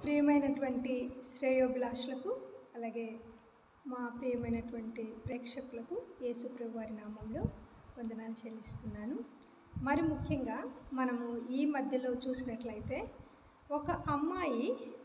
ప్రియమైనటువంటి శ్రేయోభిలాషులకు అలాగే మా ప్రియమైనటువంటి ప్రేక్షకులకు యేసుప్రభు వారి నామంలో వందనాలు చెల్లిస్తున్నాను మరి ముఖ్యంగా మనము ఈ మధ్యలో చూసినట్లయితే ఒక అమ్మాయి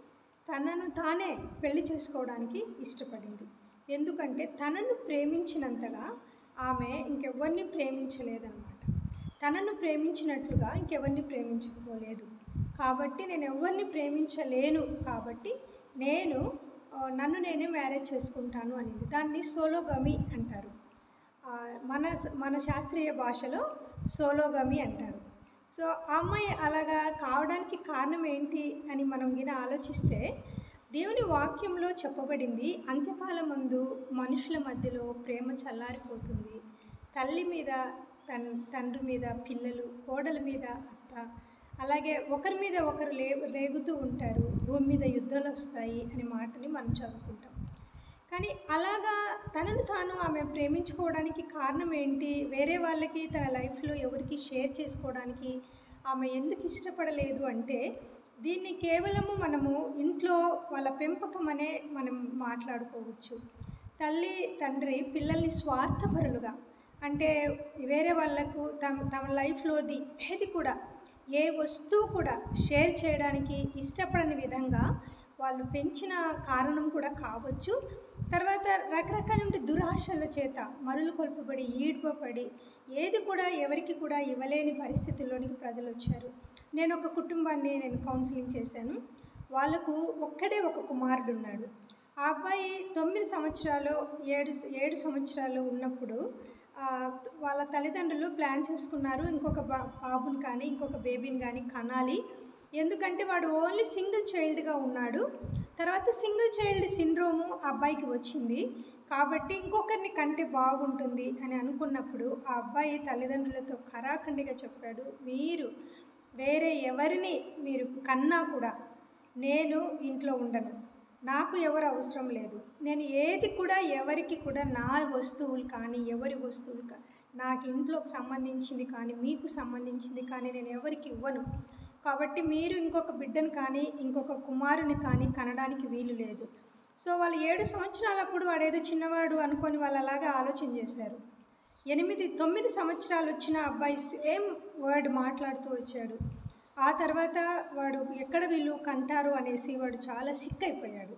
తనను తానే పెళ్లి చేసుకోవడానికి ఇష్టపడింది ఎందుకంటే తనను ప్రేమించినంతగా ఆమె ఇంకెవరిని ప్రేమించలేదన్నమాట తనను ప్రేమించినట్లుగా ఇంకెవరిని ప్రేమించకపోలేదు కాబట్టి నేను ఎవరిని ప్రేమించలేను కాబట్టి నేను ఆ, నన్ను నేనే మ్యారేజ్ చేసుకుంటాను అనింది దాన్ని సోలోగమి అంటారు ఆ, మన మన శాస్త్రీయ భాషలో సోలోగమి అంటారు సో ఆ అమ్మాయి అలాగా కావడానికి కారణం ఏంటి అని మనం గిన ఆలోచిస్తే దేవుని వాక్యంలో చెప్పబడింది అంత్యకాలం ముందు మనుషుల మధ్యలో ప్రేమ చల్లారిపోతుంది తల్లి మీద తన్ తండ్రి మీద పిల్లలు కోడల మీద అత్త అలాగే ఒకరి మీద ఒకరు లే రేగుతూ ఉంటారు భూమి మీద యుద్ధాలు వస్తాయి అనే మాటని మనం చదువుకుంటాం కానీ అలాగా తనను తాను ఆమె ప్రేమించుకోవడానికి కారణం ఏంటి వేరే వాళ్ళకి తన లైఫ్లో ఎవరికి షేర్ చేసుకోవడానికి ఆమె ఎందుకు ఇష్టపడలేదు అంటే దీన్ని కేవలము మనము ఇంట్లో వాళ్ళ పెంపకం అనే మనం మాట్లాడుకోవచ్చు తల్లి తండ్రి పిల్లల్ని స్వార్థపరులుగా అంటే వేరే వాళ్ళకు తమ తమ లైఫ్లోది ఏది కూడా ఏ వస్తువు కూడా షేర్ చేయడానికి ఇష్టపడని విధంగా వాళ్ళు పెంచిన కారణం కూడా కావచ్చు తర్వాత రకరకాల దురాశల చేత మరులు కొల్పబడి ఈడ్పబడి ఏది కూడా ఎవరికి కూడా ఇవ్వలేని పరిస్థితుల్లోనికి ప్రజలు వచ్చారు నేను ఒక కుటుంబాన్ని నేను కౌన్సిలింగ్ చేశాను వాళ్ళకు ఒక్కడే ఒక కుమారుడు ఉన్నాడు ఆ అబ్బాయి తొమ్మిది సంవత్సరాలు ఏడు ఏడు సంవత్సరాలు ఉన్నప్పుడు ఆ, వాళ్ళ తల్లిదండ్రులు ప్లాన్ చేసుకున్నారు ఇంకొక బా బాబుని కానీ ఇంకొక బేబీని కానీ కనాలి ఎందుకంటే వాడు ఓన్లీ సింగిల్ చైల్డ్గా ఉన్నాడు తర్వాత సింగిల్ చైల్డ్ సిండ్రోము ఆ అబ్బాయికి వచ్చింది కాబట్టి ఇంకొకరిని కంటే బాగుంటుంది అని అనుకున్నప్పుడు ఆ అబ్బాయి తల్లిదండ్రులతో ఖరాఖండిగా చెప్పాడు మీరు వేరే ఎవరిని మీరు కన్నా కూడా నేను ఇంట్లో ఉండను నాకు ఎవరు అవసరం లేదు నేను ఏది కూడా ఎవరికి కూడా నా వస్తువులు కానీ ఎవరి వస్తువులు కా నాకు ఇంట్లోకి సంబంధించింది కానీ మీకు సంబంధించింది కానీ నేను ఎవరికి ఇవ్వను కాబట్టి మీరు ఇంకొక బిడ్డను కానీ ఇంకొక కుమారుని కానీ కనడానికి వీలు లేదు సో వాళ్ళు ఏడు సంవత్సరాలప్పుడు వాడు ఏదో చిన్నవాడు అనుకొని వాళ్ళు అలాగే ఆలోచన చేశారు ఎనిమిది తొమ్మిది సంవత్సరాలు వచ్చిన అబ్బాయి సేమ్ వర్డ్ మాట్లాడుతూ వచ్చాడు ఆ తర్వాత వాడు ఎక్కడ వీళ్ళు కంటారు అనేసి వాడు చాలా సిక్ అయిపోయాడు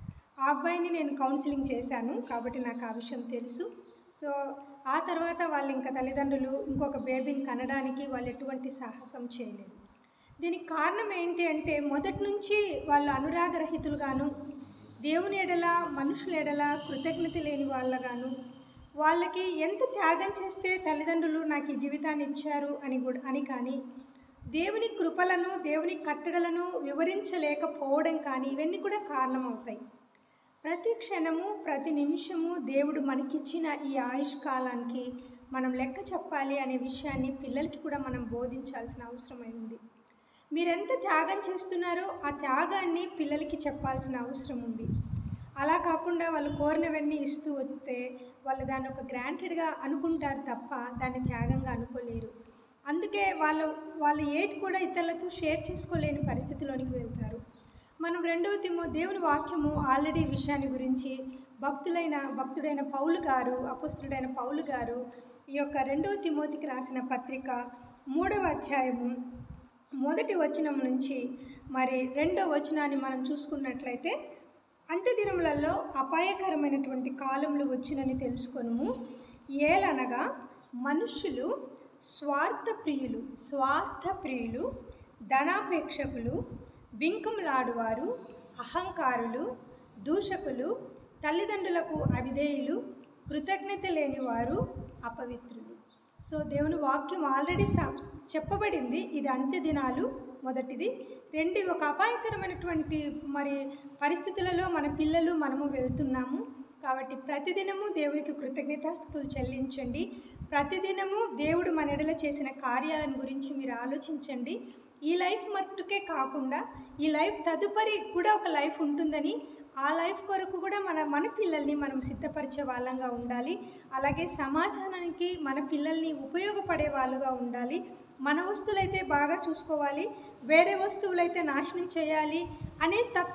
ఆ అబ్బాయిని నేను కౌన్సిలింగ్ చేశాను కాబట్టి నాకు ఆ విషయం తెలుసు సో ఆ తర్వాత వాళ్ళు ఇంకా తల్లిదండ్రులు ఇంకొక బేబీని కనడానికి వాళ్ళు ఎటువంటి సాహసం చేయలేదు దీనికి కారణం ఏంటి అంటే మొదటి నుంచి వాళ్ళు అనురాగరహితులుగాను దేవుని ఎడల మనుషుల ఎడల కృతజ్ఞత లేని వాళ్ళగాను వాళ్ళకి ఎంత త్యాగం చేస్తే తల్లిదండ్రులు నాకు ఈ జీవితాన్ని ఇచ్చారు అని కూడా అని కానీ దేవుని కృపలను దేవుని కట్టడలను వివరించలేకపోవడం కానీ ఇవన్నీ కూడా కారణమవుతాయి ప్రతి క్షణము ప్రతి నిమిషము దేవుడు మనకిచ్చిన ఈ ఆయుష్ కాలానికి మనం లెక్క చెప్పాలి అనే విషయాన్ని పిల్లలకి కూడా మనం బోధించాల్సిన అవసరమై ఉంది మీరెంత త్యాగం చేస్తున్నారో ఆ త్యాగాన్ని పిల్లలకి చెప్పాల్సిన అవసరం ఉంది అలా కాకుండా వాళ్ళు కోరినవన్నీ ఇస్తూ వస్తే వాళ్ళు దాన్ని ఒక గ్రాంటెడ్గా అనుకుంటారు తప్ప దాన్ని త్యాగంగా అనుకోలేరు అందుకే వాళ్ళు వాళ్ళు ఏది కూడా ఇతరులతో షేర్ చేసుకోలేని పరిస్థితిలోనికి వెళ్తారు మనం రెండవ తిమో దేవుని వాక్యము ఆల్రెడీ ఈ విషయాన్ని గురించి భక్తులైన భక్తుడైన పౌలు గారు అపుస్తుడైన పౌలు గారు ఈ యొక్క రెండవ తిమోతికి రాసిన పత్రిక మూడవ అధ్యాయము మొదటి వచనం నుంచి మరి రెండో వచనాన్ని మనం చూసుకున్నట్లయితే అంత్యదినములలో అపాయకరమైనటువంటి కాలములు వచ్చినని తెలుసుకొనుము ఏలనగా మనుషులు స్వార్థ ప్రియులు స్వార్థ ప్రియులు ధనాపేక్షకులు బింకములాడువారు అహంకారులు దూషకులు తల్లిదండ్రులకు అవిధేయులు కృతజ్ఞత లేనివారు అపవిత్రులు సో దేవుని వాక్యం ఆల్రెడీ స- చెప్పబడింది ఇది అంత్య దినాలు మొదటిది రెండు ఒక అపాయకరమైనటువంటి మరి పరిస్థితులలో మన పిల్లలు మనము వెళ్తున్నాము కాబట్టి ప్రతిదినము దేవునికి కృతజ్ఞతాస్థుతులు చెల్లించండి ప్రతిదినము దేవుడు మన ఎడల చేసిన కార్యాలను గురించి మీరు ఆలోచించండి ఈ లైఫ్ మట్టుకే కాకుండా ఈ లైఫ్ తదుపరి కూడా ఒక లైఫ్ ఉంటుందని ఆ లైఫ్ కొరకు కూడా మన మన పిల్లల్ని మనం సిద్ధపరిచే వాళ్ళంగా ఉండాలి అలాగే సమాజానికి మన పిల్లల్ని ఉపయోగపడే వాళ్ళుగా ఉండాలి మన వస్తువులైతే బాగా చూసుకోవాలి వేరే వస్తువులైతే నాశనం చేయాలి అనే తత్వం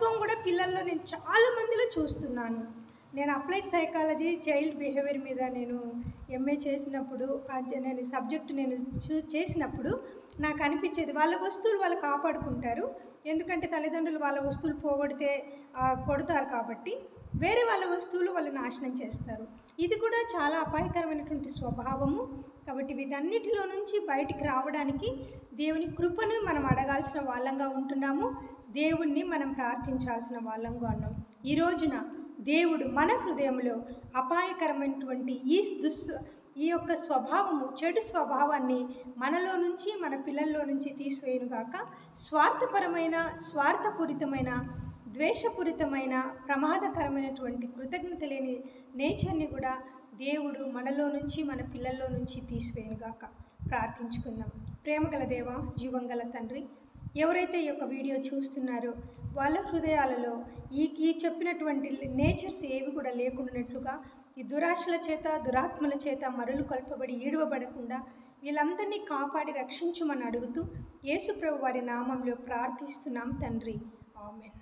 పిల్లల్లో నేను చాలా మందిలో చూస్తున్నాను నేను అప్లైడ్ సైకాలజీ చైల్డ్ బిహేవియర్ మీద నేను ఎంఏ చేసినప్పుడు అది నేను సబ్జెక్ట్ నేను చూ చేసినప్పుడు నాకు అనిపించేది వాళ్ళ వస్తువులు వాళ్ళు కాపాడుకుంటారు ఎందుకంటే తల్లిదండ్రులు వాళ్ళ వస్తువులు పోగొడితే ఆ, కొడతారు కాబట్టి వేరే వాళ్ళ వస్తువులు వాళ్ళు నాశనం చేస్తారు ఇది కూడా చాలా అపాయకరమైనటువంటి స్వభావము కాబట్టి వీటన్నిటిలో నుంచి బయటికి రావడానికి దేవుని కృపను మనం అడగాల్సిన వాళ్ళంగా ఉంటున్నాము దేవుణ్ణి మనం ప్రార్థించాల్సిన వాళ్ళంగా ఉన్నాం ఈ రోజున దేవుడు మన హృదయంలో అపాయకరమైనటువంటి ఈ దుస్ ఈ యొక్క స్వభావము చెడు స్వభావాన్ని మనలో నుంచి మన పిల్లల్లో నుంచి తీసివేయునుగాక స్వార్థపరమైన స్వార్థపూరితమైన ద్వేషపూరితమైన ప్రమాదకరమైనటువంటి కృతజ్ఞత లేని నేచర్ని కూడా దేవుడు మనలో నుంచి మన పిల్లల్లో నుంచి తీసివేయునుగాక ప్రార్థించుకుందాం ప్రేమగల దేవ జీవంగల తండ్రి ఎవరైతే ఈ యొక్క వీడియో చూస్తున్నారో వాళ్ళ హృదయాలలో ఈ ఈ చెప్పినటువంటి నేచర్స్ ఏవి కూడా లేకుండానట్లుగా ఈ దురాశల చేత దురాత్మల చేత మరులు కొల్పబడి ఈడవబడకుండా వీళ్ళందరినీ కాపాడి రక్షించుమని అడుగుతూ యేసుప్రభు వారి నామంలో ప్రార్థిస్తున్నాం తండ్రి ఆమెన్